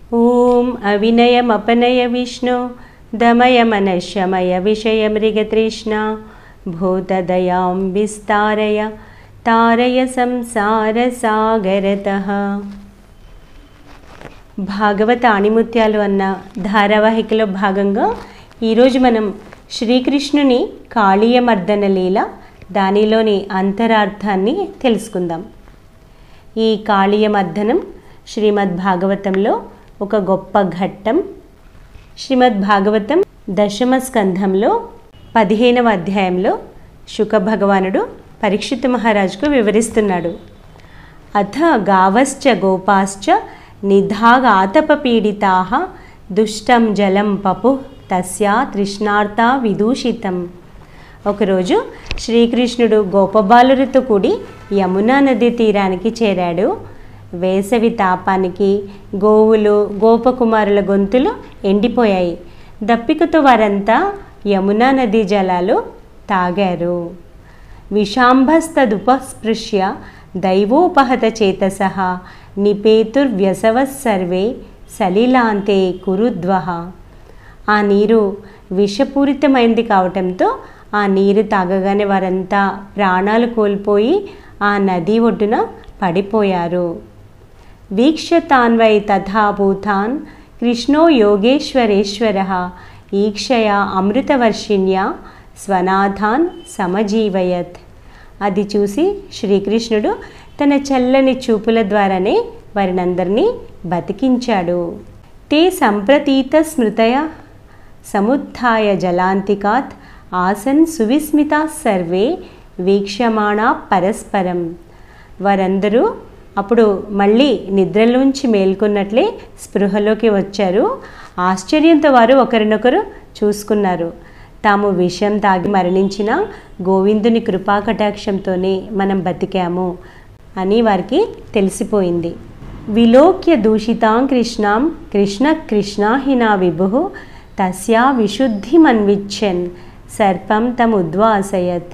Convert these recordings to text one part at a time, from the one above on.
ॐ अविनयमपनय विष्णु दमय मनशमय विषयमृगतृष्णा भूतदयां विस्तारय तारय సంసారసాగరతః భాగవత ఆణిముత్యాలు అన్న ధారావాహికలో భాగంగా ఈరోజు మనం శ్రీకృష్ణుని కాళీయమర్దన లీల దానిలోని అంతరార్థాన్ని తెలుసుకుందాం ఈ కాళీయమర్దనం శ్రీమద్ భాగవతంలో ఒక గొప్ప ఘట్టం శ్రీమద్ భాగవతం దశమ స్కంధంలో పదిహేనవ అధ్యాయంలో శుక భగవానుడు పరీక్షిత్ మహారాజుకు వివరిస్తున్నాడు అథ గావశ్చ గోపాశ్చ నిధాగాతపపీడితా దుష్టం జలం పపు తస్యా తృష్ణార్త విదూషితం ఒకరోజు శ్రీకృష్ణుడు గోపబాలులతో కూడి యమునా నది తీరానికి చేరాడు వేసవి తాపానికి గోవులు గోపకుమారుల గొంతులు ఎండిపోయాయి దప్పికతో వారంతా యమునా నదీ జలాలు తాగారు విషాంభస్తదుపస్పృశ్య దైవోపహత చేతస నిపేతుర్వ్యసవ సర్వే సలిలాంతే కురుద్వహ ఆ నీరు విషపూరితమైంది కావటంతో ఆ నీరు తాగగానే వారంతా ప్రాణాలు కోల్పోయి ఆ నది ఒడ్డున పడిపోయారు వీక్షతాన్వై తథాభూతాన్ కృష్ణో యోగేశ్వరేశ్వర ఈక్షయా అమృతవర్షిణ్యా స్వనాథాన్ సమజీవయత్ అది చూసి శ్రీకృష్ణుడు తన చల్లని చూపుల ద్వారానే వారినందరినీ బతికించాడు తే సంప్రతీత స్మృతయ సముత్థాయ జలాంతికాత్ ఆసన్ సువిస్మితా సర్వే వీక్షమాణా పరస్పరం వారందరూ అప్పుడు మళ్ళీ నిద్రలోంచి మేల్కొన్నట్లే స్పృహలోకి వచ్చారు ఆశ్చర్యంతో వారు ఒకరినొకరు చూసుకున్నారు తాము విషం తాగి మరణించిన గోవిందుని కృపాకటాక్షంతోనే మనం బతికాము అని వారికి తెలిసిపోయింది విలోక్య దూషితాం కృష్ణాం కృష్ణ కృష్ణాహినా విభు తస్యా విశుద్ధిమన్విచ్చన్ సర్పం తముద్వాసయత్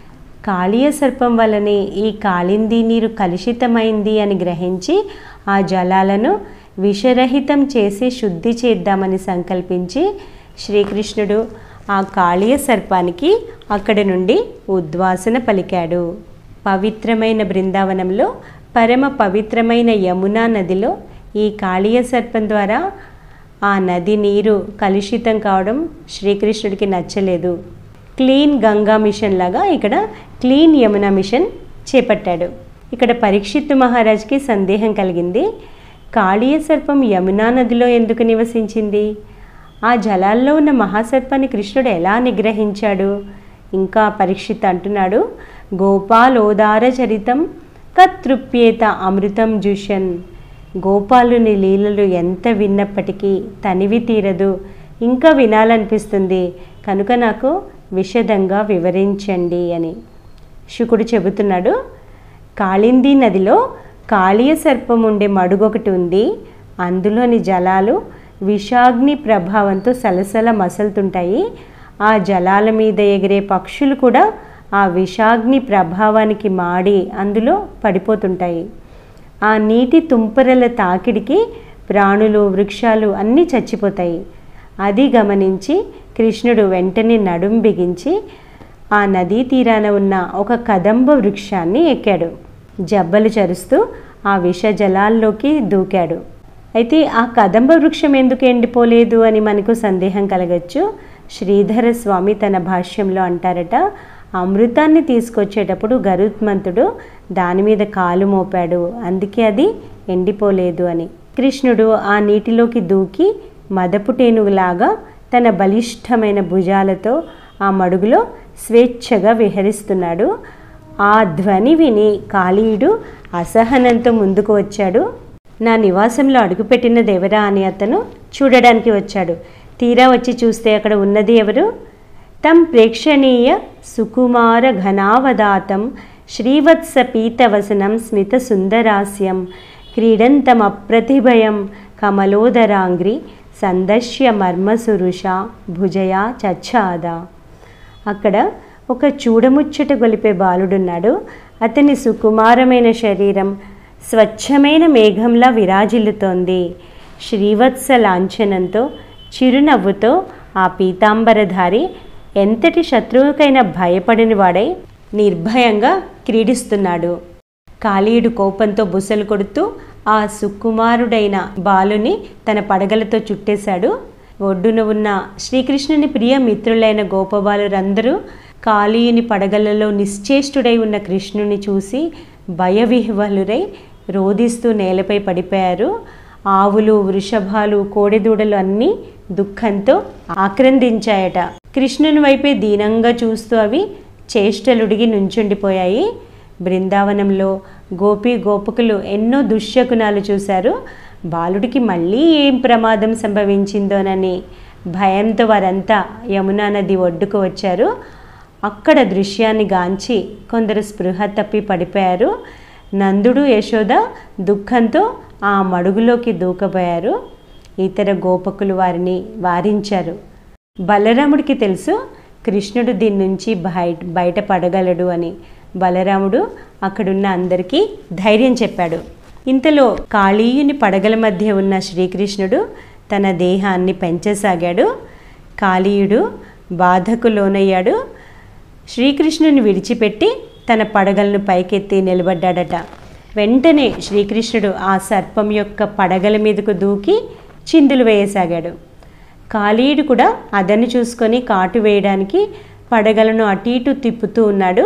కాళీయ సర్పం వలనే ఈ కాళింది నీరు కలుషితమైంది అని గ్రహించి ఆ జలాలను విషరహితం చేసి శుద్ధి చేద్దామని సంకల్పించి శ్రీకృష్ణుడు ఆ కాళీయ సర్పానికి అక్కడి నుండి ఉద్వాసన పలికాడు పవిత్రమైన బృందావనంలో పరమ పవిత్రమైన యమునా నదిలో ఈ కాళీయ సర్పం ద్వారా ఆ నది నీరు కలుషితం కావడం శ్రీకృష్ణుడికి నచ్చలేదు క్లీన్ గంగా మిషన్ లాగా ఇక్కడ క్లీన్ యమునా మిషన్ చేపట్టాడు ఇక్కడ పరీక్షిత్ మహారాజ్కి సందేహం కలిగింది కాళీయ సర్పం యమునా నదిలో ఎందుకు నివసించింది ఆ జలాల్లో ఉన్న మహాసర్పాన్ని కృష్ణుడు ఎలా నిగ్రహించాడు ఇంకా పరీక్షిత్ అంటున్నాడు గోపాలోదార చరితం కతృప్యేత అమృతం జుషన్ గోపాలుని లీలలు ఎంత విన్నప్పటికీ తనివి తీరదు ఇంకా వినాలనిపిస్తుంది కనుక నాకు విషదంగా వివరించండి అని శుకుడు చెబుతున్నాడు కాళింది నదిలో కాళీయ సర్పం ఉండే మడుగొకటి ఉంది అందులోని జలాలు విషాగ్ని ప్రభావంతో సలసల మసలుతుంటాయి ఆ జలాల మీద ఎగిరే పక్షులు కూడా ఆ విషాగ్ని ప్రభావానికి మాడి అందులో పడిపోతుంటాయి ఆ నీటి తుంపరల తాకిడికి ప్రాణులు వృక్షాలు అన్నీ చచ్చిపోతాయి అది గమనించి కృష్ణుడు వెంటనే నడుం బిగించి ఆ నదీ తీరాన ఉన్న ఒక కదంబ వృక్షాన్ని ఎక్కాడు జబ్బలు చరుస్తూ ఆ విష జలాల్లోకి దూకాడు అయితే ఆ కదంబ వృక్షం ఎందుకు ఎండిపోలేదు అని మనకు సందేహం కలగచ్చు శ్రీధర స్వామి తన భాష్యంలో అంటారట అమృతాన్ని తీసుకొచ్చేటప్పుడు గరుత్మంతుడు దాని మీద కాలు మోపాడు అందుకే అది ఎండిపోలేదు అని కృష్ణుడు ఆ నీటిలోకి దూకి మదపుటేనుగులాగా తన బలిష్టమైన భుజాలతో ఆ మడుగులో స్వేచ్ఛగా విహరిస్తున్నాడు ఆ ధ్వని విని కాళీయుడు అసహనంతో ముందుకు వచ్చాడు నా నివాసంలో అడుగుపెట్టిన దేవరా అని అతను చూడడానికి వచ్చాడు తీరా వచ్చి చూస్తే అక్కడ ఉన్నది ఎవరు తం ప్రేక్షణీయ సుకుమార ఘనావదాతం శ్రీవత్స పీతవసనం స్మిత సుందరాస్యం క్రీడంతమప్రతిభయం కమలోదరాంగ్రి సందర్శ్య మర్మసురుష భుజయా చచ్చాద అక్కడ ఒక చూడముచ్చట గొలిపే బాలుడున్నాడు అతని సుకుమారమైన శరీరం స్వచ్ఛమైన మేఘంలా విరాజిల్లుతోంది శ్రీవత్స లాంఛనంతో చిరునవ్వుతో ఆ పీతాంబరధారి ఎంతటి శత్రువుకైనా భయపడిన వాడై నిర్భయంగా క్రీడిస్తున్నాడు కాళీయుడు కోపంతో బుసలు కొడుతూ ఆ సుకుమారుడైన బాలుని తన పడగలతో చుట్టేశాడు ఒడ్డున ఉన్న శ్రీకృష్ణుని ప్రియ మిత్రులైన గోపబాలురందరూ కాళీయుని పడగలలో నిశ్చేష్టుడై ఉన్న కృష్ణుని చూసి భయవిహ్వలురై రోదిస్తూ నేలపై పడిపోయారు ఆవులు వృషభాలు కోడెదూడలు అన్నీ దుఃఖంతో ఆక్రందించాయట కృష్ణుని వైపే దీనంగా చూస్తూ అవి చేష్టలుడిగి నుంచుండిపోయాయి బృందావనంలో గోపి గోపకులు ఎన్నో దుశ్శకునాలు చూశారు బాలుడికి మళ్ళీ ఏం ప్రమాదం సంభవించిందోనని భయంతో వారంతా యమునా నది ఒడ్డుకు వచ్చారు అక్కడ దృశ్యాన్ని గాంచి కొందరు స్పృహ తప్పి పడిపోయారు నందుడు యశోద దుఃఖంతో ఆ మడుగులోకి దూకబోయారు ఇతర గోపకులు వారిని వారించారు బలరాముడికి తెలుసు కృష్ణుడు దీని నుంచి బయట బయటపడగలడు అని బలరాముడు అక్కడున్న అందరికీ ధైర్యం చెప్పాడు ఇంతలో కాళీయుని పడగల మధ్య ఉన్న శ్రీకృష్ణుడు తన దేహాన్ని పెంచసాగాడు కాళీయుడు బాధకు లోనయ్యాడు శ్రీకృష్ణుని విడిచిపెట్టి తన పడగలను పైకెత్తి నిలబడ్డాడట వెంటనే శ్రీకృష్ణుడు ఆ సర్పం యొక్క పడగల మీదకు దూకి చిందులు వేయసాగాడు కాళీయుడు కూడా అదను చూసుకొని కాటు వేయడానికి పడగలను అటు ఇటు తిప్పుతూ ఉన్నాడు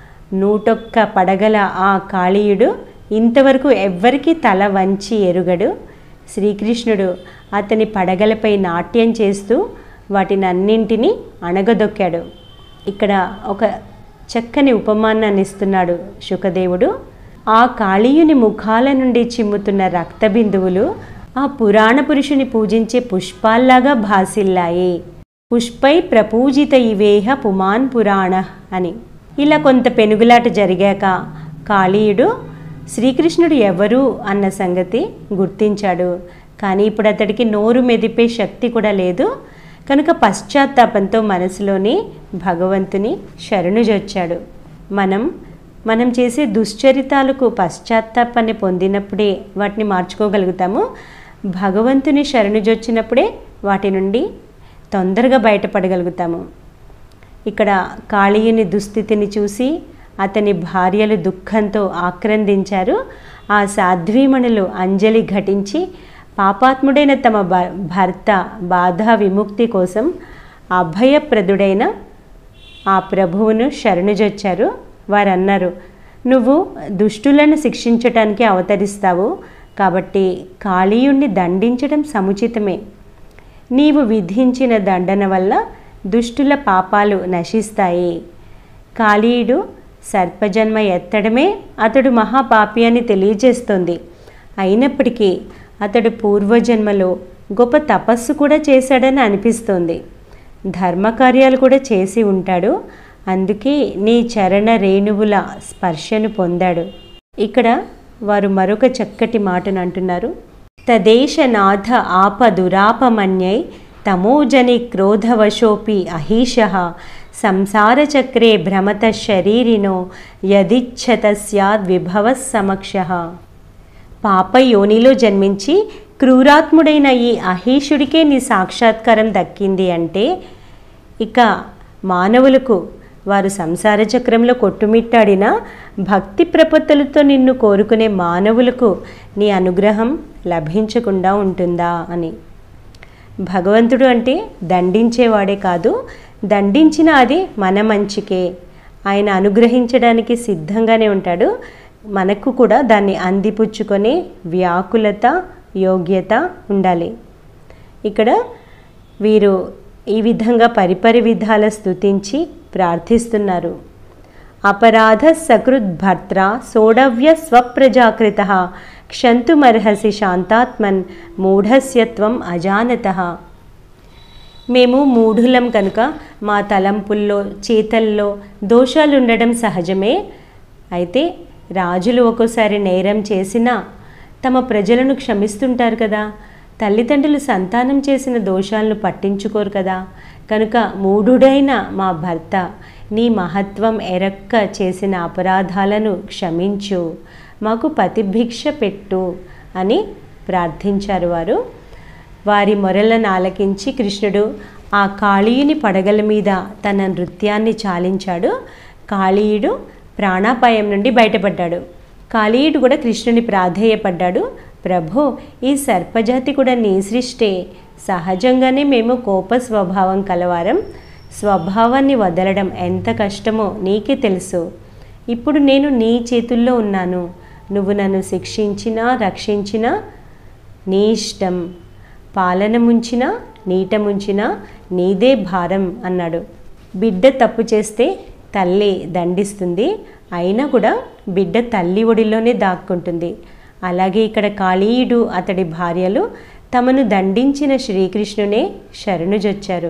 నూటొక్క పడగల ఆ కాళీయుడు ఇంతవరకు ఎవ్వరికీ తల వంచి ఎరుగడు శ్రీకృష్ణుడు అతని పడగలపై నాట్యం చేస్తూ వాటిని అన్నింటినీ అణగదొక్కాడు ఇక్కడ ఒక చక్కని ఉపమానాన్ని ఇస్తున్నాడు శుకదేవుడు ఆ కాళీయుని ముఖాల నుండి చిమ్ముతున్న రక్త బిందువులు ఆ పురాణ పురుషుని పూజించే పుష్పాల్లాగా భాసిల్లాయి పుష్పై ప్రపూజిత ఇవేహ పుమాన్ పురాణ అని ఇలా కొంత పెనుగులాట జరిగాక కాళీయుడు శ్రీకృష్ణుడు ఎవరు అన్న సంగతి గుర్తించాడు కానీ ఇప్పుడు అతడికి నోరు మెదిపే శక్తి కూడా లేదు కనుక పశ్చాత్తాపంతో మనసులోని భగవంతుని శరణుజొచ్చాడు మనం మనం చేసే దుశ్చరితాలకు పశ్చాత్తాపాన్ని పొందినప్పుడే వాటిని మార్చుకోగలుగుతాము భగవంతుని శరణుజొచ్చినప్పుడే వాటి నుండి తొందరగా బయటపడగలుగుతాము ఇక్కడ కాళీయుని దుస్థితిని చూసి అతని భార్యలు దుఃఖంతో ఆక్రందించారు ఆ సాధ్వీమణులు అంజలి ఘటించి పాపాత్ముడైన తమ భ- భర్త బాధా విముక్తి కోసం అభయప్రదుడైన ఆ ప్రభువును శరణుజొచ్చారు వారు అన్నారు నువ్వు దుష్టులను శిక్షించటానికి అవతరిస్తావు కాబట్టి కాళీయుణ్ణి దండించడం సముచితమే నీవు విధించిన దండన వల్ల దుష్టుల పాపాలు నశిస్తాయి కాళీయుడు సర్పజన్మ ఎత్తడమే అతడు మహాపాపి అని తెలియజేస్తోంది అయినప్పటికీ అతడు పూర్వజన్మలో గొప్ప తపస్సు కూడా చేశాడని అనిపిస్తోంది ధర్మకార్యాలు కూడా చేసి ఉంటాడు అందుకే నీ చరణ రేణువుల స్పర్శను పొందాడు ఇక్కడ వారు మరొక చక్కటి మాటను అంటున్నారు తదేశనాథ ఆప దురాపమన్యై తమోజని క్రోధవశోపి అహీష సంసారచక్రే భ్రమత శరీరినో యదిచ్ఛత స్యాద్విభవ సమక్ష పాప యోనిలో జన్మించి క్రూరాత్ముడైన ఈ అహీషుడికే నీ సాక్షాత్కారం దక్కింది అంటే ఇక మానవులకు వారు సంసార చక్రంలో కొట్టుమిట్టాడిన భక్తి ప్రపత్తులతో నిన్ను కోరుకునే మానవులకు నీ అనుగ్రహం లభించకుండా ఉంటుందా అని భగవంతుడు అంటే దండించేవాడే కాదు దండించిన అది మన మంచికే ఆయన అనుగ్రహించడానికి సిద్ధంగానే ఉంటాడు మనకు కూడా దాన్ని అందిపుచ్చుకొని వ్యాకులత యోగ్యత ఉండాలి ఇక్కడ వీరు ఈ విధంగా పరిపరి విధాల స్తుతించి ప్రార్థిస్తున్నారు అపరాధ సకృద్ భర్త్ర సోడవ్య స్వప్రజాకృత క్షంతుమర్హసి శాంతాత్మన్ మూఢస్యత్వం అజానత మేము మూఢులం కనుక మా తలంపుల్లో చేతల్లో దోషాలు ఉండడం సహజమే అయితే రాజులు ఒక్కోసారి నేరం చేసినా తమ ప్రజలను క్షమిస్తుంటారు కదా తల్లిదండ్రులు సంతానం చేసిన దోషాలను పట్టించుకోరు కదా కనుక మూఢుడైన మా భర్త నీ మహత్వం ఎరక్క చేసిన అపరాధాలను క్షమించు మాకు పతిభిక్ష పెట్టు అని ప్రార్థించారు వారు వారి మొరలను ఆలకించి కృష్ణుడు ఆ కాళీయుని పడగల మీద తన నృత్యాన్ని చాలించాడు కాళీయుడు ప్రాణాపాయం నుండి బయటపడ్డాడు కాళీయుడు కూడా కృష్ణుని ప్రాధేయపడ్డాడు ప్రభో ఈ సర్పజాతి కూడా నీ సృష్టే సహజంగానే మేము కోప స్వభావం కలవారం స్వభావాన్ని వదలడం ఎంత కష్టమో నీకే తెలుసు ఇప్పుడు నేను నీ చేతుల్లో ఉన్నాను నువ్వు నన్ను శిక్షించినా రక్షించినా నీ ఇష్టం పాలన ముంచినా నీట ముంచినా నీదే భారం అన్నాడు బిడ్డ తప్పు చేస్తే తల్లి దండిస్తుంది అయినా కూడా బిడ్డ తల్లి ఒడిలోనే దాక్కుంటుంది అలాగే ఇక్కడ కాళీయుడు అతడి భార్యలు తమను దండించిన శ్రీకృష్ణునే శరణుజొచ్చారు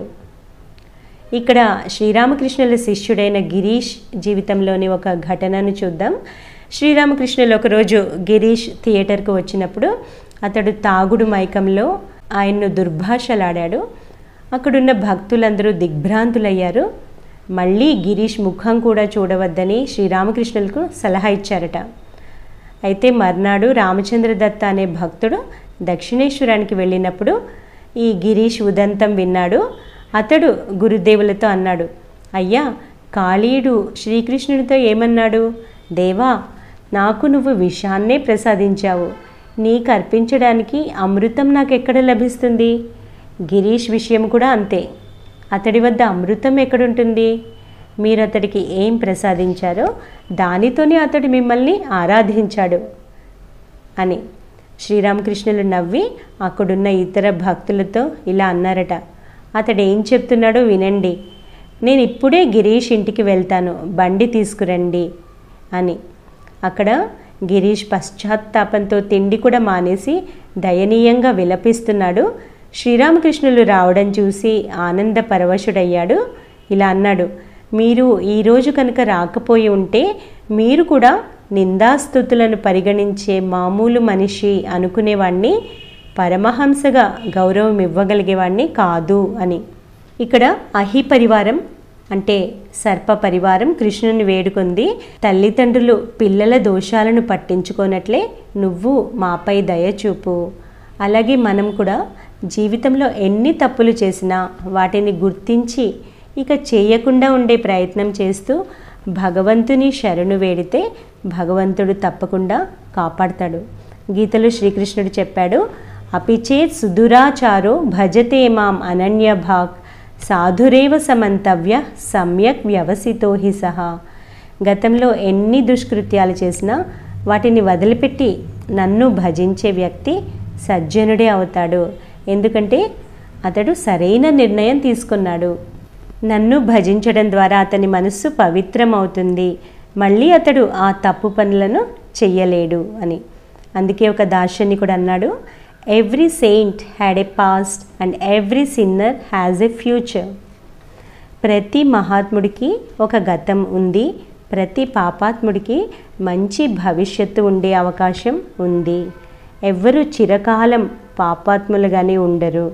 ఇక్కడ శ్రీరామకృష్ణుల శిష్యుడైన గిరీష్ జీవితంలోని ఒక ఘటనను చూద్దాం శ్రీరామకృష్ణులు ఒకరోజు గిరీష్ థియేటర్కు వచ్చినప్పుడు అతడు తాగుడు మైకంలో ఆయన్ను దుర్భాషలాడాడు అక్కడున్న భక్తులందరూ దిగ్భ్రాంతులయ్యారు మళ్ళీ గిరీష్ ముఖం కూడా చూడవద్దని శ్రీరామకృష్ణులకు సలహా ఇచ్చారట అయితే మర్నాడు రామచంద్ర దత్త అనే భక్తుడు దక్షిణేశ్వరానికి వెళ్ళినప్పుడు ఈ గిరీష్ ఉదంతం విన్నాడు అతడు గురుదేవులతో అన్నాడు అయ్యా కాళీయుడు శ్రీకృష్ణుడితో ఏమన్నాడు దేవా నాకు నువ్వు విషాన్నే ప్రసాదించావు నీకు అర్పించడానికి అమృతం నాకు ఎక్కడ లభిస్తుంది గిరీష్ విషయం కూడా అంతే అతడి వద్ద అమృతం ఎక్కడుంటుంది మీరు అతడికి ఏం ప్రసాదించారో దానితోనే అతడు మిమ్మల్ని ఆరాధించాడు అని శ్రీరామకృష్ణులు నవ్వి అక్కడున్న ఇతర భక్తులతో ఇలా అన్నారట అతడు ఏం చెప్తున్నాడో వినండి నేను ఇప్పుడే గిరీష్ ఇంటికి వెళ్తాను బండి తీసుకురండి అని అక్కడ గిరీష్ పశ్చాత్తాపంతో తిండి కూడా మానేసి దయనీయంగా విలపిస్తున్నాడు శ్రీరామకృష్ణులు రావడం చూసి ఆనంద పరవశుడయ్యాడు ఇలా అన్నాడు మీరు ఈరోజు కనుక రాకపోయి ఉంటే మీరు కూడా నిందాస్తుతులను పరిగణించే మామూలు మనిషి అనుకునేవాణ్ణి పరమహంసగా గౌరవం ఇవ్వగలిగేవాణ్ణి కాదు అని ఇక్కడ అహి పరివారం అంటే సర్ప పరివారం కృష్ణుని వేడుకుంది తల్లిదండ్రులు పిల్లల దోషాలను పట్టించుకోనట్లే నువ్వు మాపై దయ చూపు అలాగే మనం కూడా జీవితంలో ఎన్ని తప్పులు చేసినా వాటిని గుర్తించి ఇక చేయకుండా ఉండే ప్రయత్నం చేస్తూ భగవంతుని శరణు వేడితే భగవంతుడు తప్పకుండా కాపాడతాడు గీతలో శ్రీకృష్ణుడు చెప్పాడు అపిచేత్ సుదురాచారో భజతే మాం అనన్య భాగ్ సాధురేవ సమంతవ్య సమ్యక్ వ్యవసితో హి సహా గతంలో ఎన్ని దుష్కృత్యాలు చేసినా వాటిని వదిలిపెట్టి నన్ను భజించే వ్యక్తి సజ్జనుడే అవుతాడు ఎందుకంటే అతడు సరైన నిర్ణయం తీసుకున్నాడు నన్ను భజించడం ద్వారా అతని మనస్సు పవిత్రమవుతుంది మళ్ళీ అతడు ఆ తప్పు పనులను చెయ్యలేడు అని అందుకే ఒక దార్శనికుడు అన్నాడు every saint had a past and every sinner has a future ప్రతి మహాత్ముడికి ఒక గతం ఉంది ప్రతి పాపాత్ముడికి మంచి భవిష్యత్తు ఉండే అవకాశం ఉంది ఎవ్వరూ చిరకాలం పాపాత్ములుగానే ఉండరు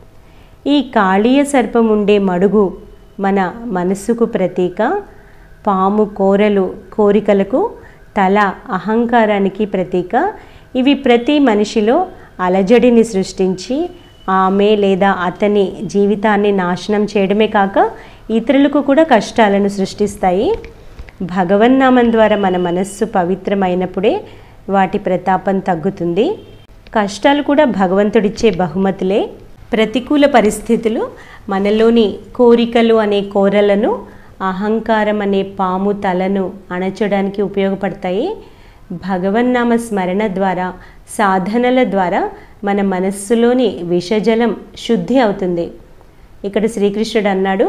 ఈ కాళీయ సర్పం ఉండే మడుగు మన మనస్సుకు ప్రతీక పాము కోరలు కోరికలకు తల అహంకారానికి ప్రతీక ఇవి ప్రతి మనిషిలో అలజడిని సృష్టించి ఆమె లేదా అతని జీవితాన్ని నాశనం చేయడమే కాక ఇతరులకు కూడా కష్టాలను సృష్టిస్తాయి భగవన్నామం ద్వారా మన మనస్సు పవిత్రమైనప్పుడే వాటి ప్రతాపం తగ్గుతుంది కష్టాలు కూడా భగవంతుడిచ్చే బహుమతులే ప్రతికూల పరిస్థితులు మనలోని కోరికలు అనే కోరలను అహంకారం అనే పాము తలను అణచడానికి ఉపయోగపడతాయి భగవన్నామ స్మరణ ద్వారా సాధనల ద్వారా మన మనస్సులోని విషజలం శుద్ధి అవుతుంది ఇక్కడ శ్రీకృష్ణుడు అన్నాడు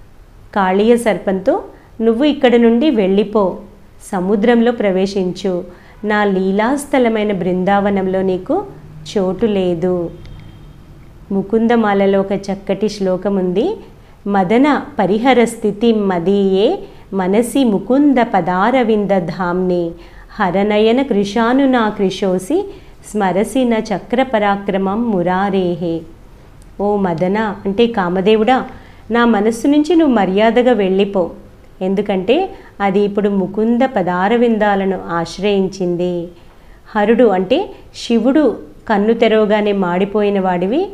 కాళీయ సర్పంతో నువ్వు ఇక్కడ నుండి వెళ్ళిపో సముద్రంలో ప్రవేశించు నా లీలాస్థలమైన బృందావనంలో నీకు చోటు లేదు ముకుందమాలలో ఒక చక్కటి శ్లోకం ఉంది మదన పరిహర స్థితి మదీయే మనసి ముకుంద పదారవింద ధామ్ని హరనయన కృషాను నా కృషోసి స్మరసి నా చక్ర పరాక్రమం మురారేహే ఓ మదన అంటే కామదేవుడా నా మనస్సు నుంచి నువ్వు మర్యాదగా వెళ్ళిపో ఎందుకంటే అది ఇప్పుడు ముకుంద పదారవిందాలను ఆశ్రయించింది హరుడు అంటే శివుడు కన్ను తెరవగానే మాడిపోయిన వాడివి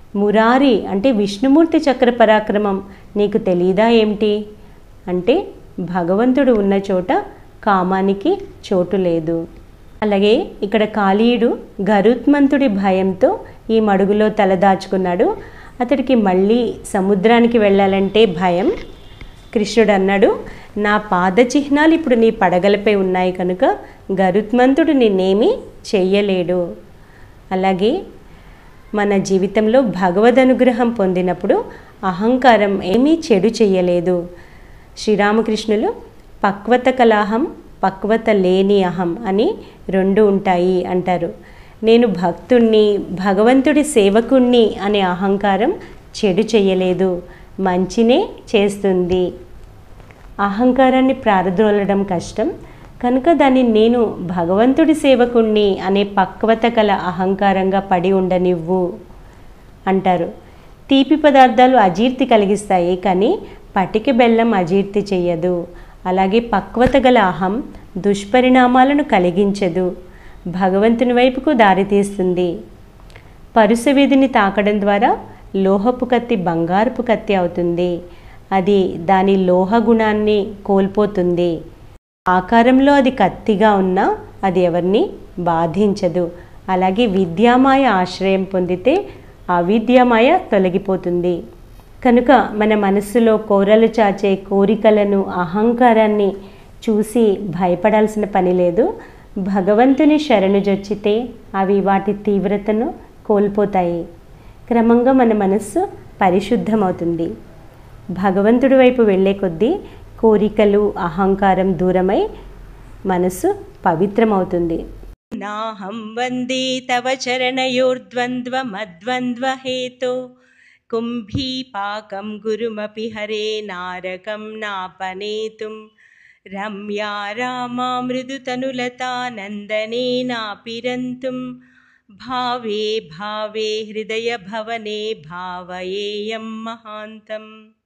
మురారి అంటే విష్ణుమూర్తి చక్ర పరాక్రమం నీకు తెలీదా ఏమిటి అంటే భగవంతుడు ఉన్న చోట కామానికి చోటు లేదు అలాగే ఇక్కడ కాళీయుడు గరుత్మంతుడి భయంతో ఈ మడుగులో తలదాచుకున్నాడు అతడికి మళ్ళీ సముద్రానికి వెళ్ళాలంటే భయం కృష్ణుడు అన్నాడు నా పాద చిహ్నాలు ఇప్పుడు నీ పడగలపై ఉన్నాయి కనుక గరుత్మంతుడు నిన్నేమీ చెయ్యలేడు అలాగే మన జీవితంలో భగవద్ అనుగ్రహం పొందినప్పుడు అహంకారం ఏమీ చెడు చెయ్యలేదు శ్రీరామకృష్ణులు పక్వత కలాహం పక్వత లేని అహం అని రెండు ఉంటాయి అంటారు నేను భక్తుణ్ణి భగవంతుడి సేవకుణ్ణి అనే అహంకారం చెడు చెయ్యలేదు మంచినే చేస్తుంది అహంకారాన్ని ప్రారద్రోలడం కష్టం కనుక దాన్ని నేను భగవంతుడి సేవకుణ్ణి అనే పక్వత కల అహంకారంగా పడి ఉండనివ్వు అంటారు తీపి పదార్థాలు అజీర్తి కలిగిస్తాయి కానీ పటిక బెల్లం అజీర్తి చెయ్యదు అలాగే పక్వత గల అహం దుష్పరిణామాలను కలిగించదు భగవంతుని వైపుకు దారితీస్తుంది పరుసవేదిని తాకడం ద్వారా లోహపు కత్తి బంగారపు కత్తి అవుతుంది అది దాని లోహ గుణాన్ని కోల్పోతుంది ఆకారంలో అది కత్తిగా ఉన్నా అది ఎవరిని బాధించదు అలాగే విద్యామాయ ఆశ్రయం పొందితే అవిద్యామాయ తొలగిపోతుంది కనుక మన మనస్సులో కోరలు చాచే కోరికలను అహంకారాన్ని చూసి భయపడాల్సిన పని లేదు భగవంతుని శరణు జొచ్చితే అవి వాటి తీవ్రతను కోల్పోతాయి క్రమంగా మన మనస్సు పరిశుద్ధమవుతుంది భగవంతుడి వైపు వెళ్ళే కొద్దీ కోరికలు అహంకారం దూరమై మనస్సు పవిత్రమవుతుంది నాహం వందే తవ చరణయోర్ద్వంద్వమద్వంద్వహేతో కుంభీపాకం గురుమపి హరే నారకం నాపనేతుం రమ్యా రామా మృదుతనులతానందనేనాపిరంతుం భావే భావే హృదయ భవనే భావయేయం మహాంతం